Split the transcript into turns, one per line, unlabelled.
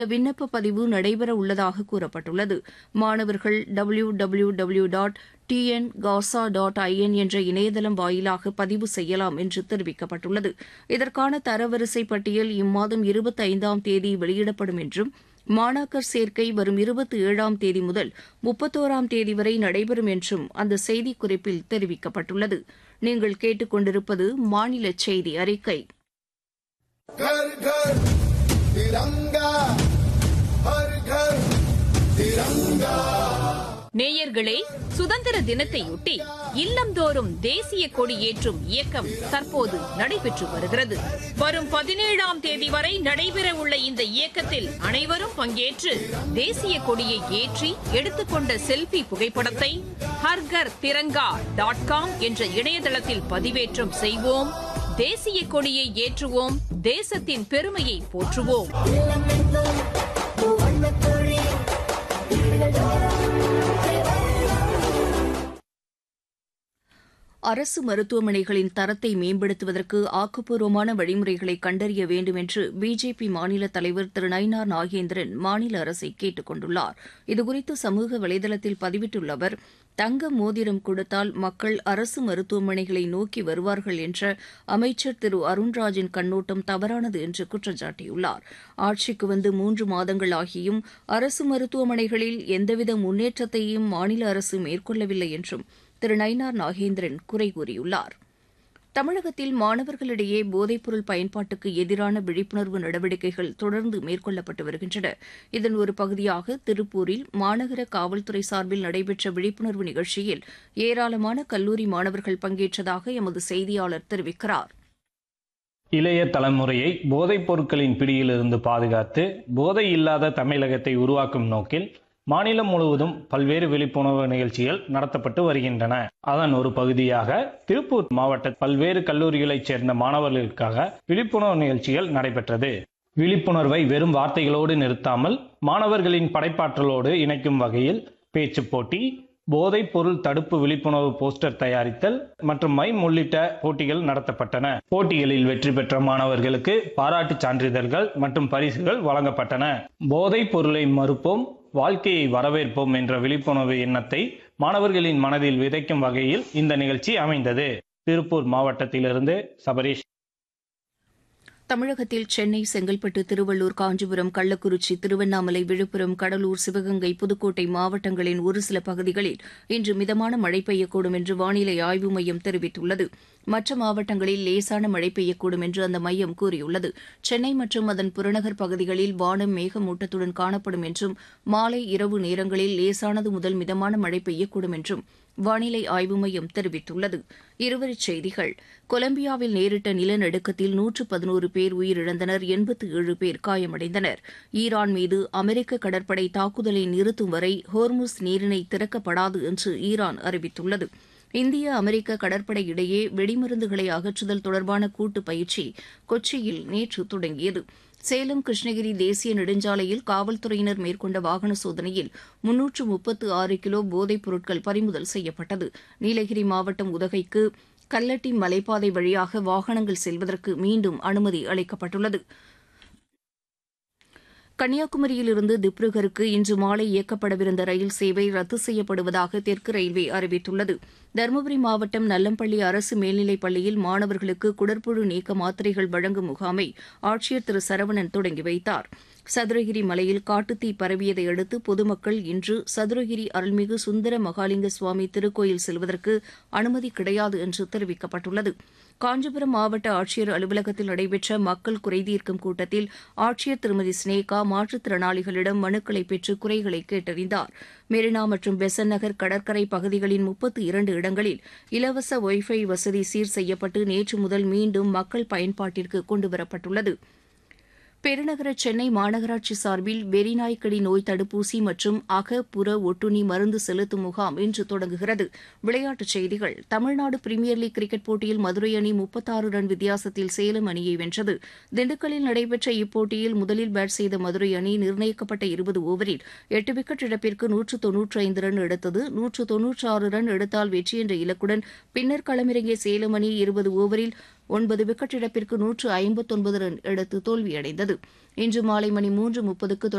விண்ணப்ப பதிவு நடைபெற உள்ளதாக கூறப்பட்டுள்ளது மாணவர்கள் W W W dot TN காசா டாட் ஐஎன் என்ற இணையதளம் வாயிலாக பதிவு செய்யலாம் என்று தெரிவிக்கப்பட்டுள்ளது இதற்கான தரவரிசை பட்டியல் இம்மாதம் இருபத்தைந்தாம் தேதி வெளியிடப்படும் என்றும் மாணாக்கர் சேர்க்கை வரும் இருபத்தி ஏழாம் தேதி முதல் முப்பத்தோராம் தேதி வரை நடைபெறும் என்றும் அந்த செய்திக்குறிப்பில் தெரிவிக்கப்பட்டுள்ளது நீங்கள் கேட்டுக்கொண்டிருப்பது மாநில செய்தி அறிக்கை
घर घर तिरंगा हर घर तिरंगा
நேயர்களே சுதந்திர தினத்தையொட்டி இல்லந்தோறும் தேசிய கொடி ஏற்றும் இயக்கம் தற்போது நடைபெற்று வருகிறது வரும் பதினேழாம் தேதி வரை நடைபெற உள்ள இந்த இயக்கத்தில் அனைவரும் பங்கேற்று தேசிய கொடியை ஏற்றி எடுத்துக்கொண்ட செல்பி புகைப்படத்தை ஹர்கர் திரங்கா டாட் காம் என்ற இணையதளத்தில் பதிவேற்றம் செய்வோம் தேசிய கொடியை ஏற்றுவோம் தேசத்தின் பெருமையை போற்றுவோம்
அரசு மருத்துவமனைகளின் தரத்தை மேம்படுத்துவதற்கு ஆக்கப்பூர்வமான வழிமுறைகளை கண்டறிய வேண்டும் என்று பிஜேபி மாநில தலைவர் திரு நயினார் நாகேந்திரன் மாநில அரசை கேட்டுக் கொண்டுள்ளார் இதுகுறித்து சமூக வலைதளத்தில் பதிவிட்டுள்ள அவர் தங்க மோதிரம் கொடுத்தால் மக்கள் அரசு மருத்துவமனைகளை நோக்கி வருவார்கள் என்ற அமைச்சர் திரு அருண்ராஜின் கண்ணோட்டம் தவறானது என்று குற்றம் சாட்டியுள்ளார் ஆட்சிக்கு வந்து மூன்று மாதங்கள் ஆகியும் அரசு மருத்துவமனைகளில் எந்தவித முன்னேற்றத்தையும் மாநில அரசு மேற்கொள்ளவில்லை என்றும் திரு நயினார் நாகேந்திரன் குறை கூறியுள்ளார் தமிழகத்தில் மாணவர்களிடையே போதைப்பொருள் பயன்பாட்டுக்கு எதிரான விழிப்புணர்வு நடவடிக்கைகள் தொடர்ந்து மேற்கொள்ளப்பட்டு வருகின்றன இதன் ஒரு பகுதியாக திருப்பூரில் மாநகர காவல்துறை சார்பில் நடைபெற்ற விழிப்புணர்வு நிகழ்ச்சியில் ஏராளமான கல்லூரி மாணவர்கள் பங்கேற்றதாக எமது செய்தியாளர் தெரிவிக்கிறார்
இளைய தலைமுறையை போதைப் பொருட்களின் பிடியிலிருந்து பாதுகாத்து போதை இல்லாத தமிழகத்தை உருவாக்கும் நோக்கில் மாநிலம் முழுவதும் பல்வேறு விழிப்புணர்வு நிகழ்ச்சிகள் நடத்தப்பட்டு வருகின்றன அதன் ஒரு பகுதியாக திருப்பூர் மாவட்ட பல்வேறு கல்லூரிகளைச் சேர்ந்த மாணவர்களுக்காக விழிப்புணர்வு நிகழ்ச்சிகள் நடைபெற்றது விழிப்புணர்வை வெறும் வார்த்தைகளோடு நிறுத்தாமல் மாணவர்களின் படைப்பாற்றலோடு இணைக்கும் வகையில் பேச்சு போட்டி போதைப் பொருள் தடுப்பு விழிப்புணர்வு போஸ்டர் தயாரித்தல் மற்றும் மைம் உள்ளிட்ட போட்டிகள் நடத்தப்பட்டன போட்டிகளில் வெற்றி பெற்ற மாணவர்களுக்கு பாராட்டுச் சான்றிதழ்கள் மற்றும் பரிசுகள் வழங்கப்பட்டன போதைப் பொருளை மறுப்போம் வாழ்க்கையை வரவேற்போம் என்ற விழிப்புணர்வு எண்ணத்தை மாணவர்களின் மனதில் விதைக்கும் வகையில் இந்த நிகழ்ச்சி அமைந்தது திருப்பூர் மாவட்டத்திலிருந்து சபரீஷ்
தமிழகத்தில் சென்னை செங்கல்பட்டு திருவள்ளூர் காஞ்சிபுரம் கள்ளக்குறிச்சி திருவண்ணாமலை விழுப்புரம் கடலூர் சிவகங்கை புதுக்கோட்டை மாவட்டங்களின் ஒரு சில பகுதிகளில் இன்று மிதமான மழை பெய்யக்கூடும் என்று வானிலை ஆய்வு மையம் தெரிவித்துள்ளது மற்ற மாவட்டங்களில் லேசான மழை பெய்யக்கூடும் என்று அந்த மையம் கூறியுள்ளது சென்னை மற்றும் அதன் புறநகர் பகுதிகளில் வானம் மேகமூட்டத்துடன் காணப்படும் என்றும் மாலை இரவு நேரங்களில் லேசானது முதல் மிதமான மழை பெய்யக்கூடும் என்றும் வானிலை ஆய்வு மையம் தெரிவித்துள்ளது இருவரிச் செய்திகள் கொலம்பியாவில் நேரிட்ட நிலநடுக்கத்தில் நூற்று பதினோரு பேர் உயிரிழந்தனர் எண்பத்து ஏழு பேர் காயமடைந்தனர் ஈரான் மீது அமெரிக்க கடற்படை தாக்குதலை நிறுத்தும் வரை ஹோர்முஸ் நீரிணை திறக்கப்படாது என்று ஈரான் அறிவித்துள்ளது இந்திய அமெரிக்க கடற்படை இடையே வெடிமருந்துகளை அகற்றுதல் தொடர்பான கூட்டு பயிற்சி கொச்சியில் நேற்று தொடங்கியது சேலம் கிருஷ்ணகிரி தேசிய நெடுஞ்சாலையில் காவல்துறையினர் மேற்கொண்ட வாகன சோதனையில் முன்னூற்று முப்பத்து ஆறு கிலோ போதைப் பொருட்கள் பறிமுதல் செய்யப்பட்டது நீலகிரி மாவட்டம் உதகைக்கு கல்லட்டி மலைப்பாதை வழியாக வாகனங்கள் செல்வதற்கு மீண்டும் அனுமதி அளிக்கப்பட்டுள்ளது கன்னியாகுமரியிலிருந்து திப்ருகருக்கு இன்று மாலை இயக்கப்படவிருந்த ரயில் சேவை ரத்து செய்யப்படுவதாக தெற்கு ரயில்வே அறிவித்துள்ளது தருமபுரி மாவட்டம் நல்லம்பள்ளி அரசு மேல்நிலைப் பள்ளியில் மாணவர்களுக்கு குடற்புழு நீக்க மாத்திரைகள் வழங்கும் முகாமை ஆட்சியர் திரு சரவணன் தொடங்கி வைத்தார் சதுரகிரி மலையில் காட்டுத்தீ பரவியதை அடுத்து பொதுமக்கள் இன்று சதுரகிரி அருள்மிகு சுந்தர மகாலிங்க சுவாமி திருக்கோயில் செல்வதற்கு அனுமதி கிடையாது என்று தெரிவிக்கப்பட்டுள்ளது காஞ்சிபுரம் மாவட்ட ஆட்சியர் அலுவலகத்தில் நடைபெற்ற மக்கள் குறைதீர்க்கும் கூட்டத்தில் ஆட்சியர் திருமதி ஸ்னேகா மாற்றுத்திறனாளிகளிடம் மனுக்களை பெற்று குறைகளை கேட்டறிந்தார் மெரினா மற்றும் பெசன் நகர் கடற்கரை பகுதிகளின் முப்பத்து இரண்டு இடங்களில் இலவச ஒய்ஃபை வசதி சீர் செய்யப்பட்டு நேற்று முதல் மீண்டும் மக்கள் பயன்பாட்டிற்கு கொண்டுவரப்பட்டுள்ளது பெருநகர சென்னை மாநகராட்சி சார்பில் வெறிநாய்க்கடி நோய் தடுப்பூசி மற்றும் அக புற ஒட்டுண்ணி மருந்து செலுத்தும் முகாம் இன்று தொடங்குகிறது விளையாட்டுச் செய்திகள் தமிழ்நாடு பிரீமியர் லீக் கிரிக்கெட் போட்டியில் மதுரை அணி முப்பத்தாறு ரன் வித்தியாசத்தில் சேலம் அணியை வென்றது திண்டுக்கல்லில் நடைபெற்ற இப்போட்டியில் முதலில் பேட் செய்த மதுரை அணி நிர்ணயிக்கப்பட்ட இருபது ஓவரில் எட்டு விக்கெட் இழப்பிற்கு நூற்று தொன்னூற்று ஐந்து ரன் எடுத்தது நூற்று தொன்னூற்று ஆறு ரன் எடுத்தால் வெற்றி என்ற இலக்குடன் பின்னர் களமிறங்கிய சேலம் அணி இருபது ஓவரில் ஒன்பது விக்கெட் இழப்பிற்கு நூற்று ஐம்பத்தொன்பது ரன் எடுத்து தோல்வியடைந்தது இன்று மாலை மணி மூன்று முப்பதுக்கு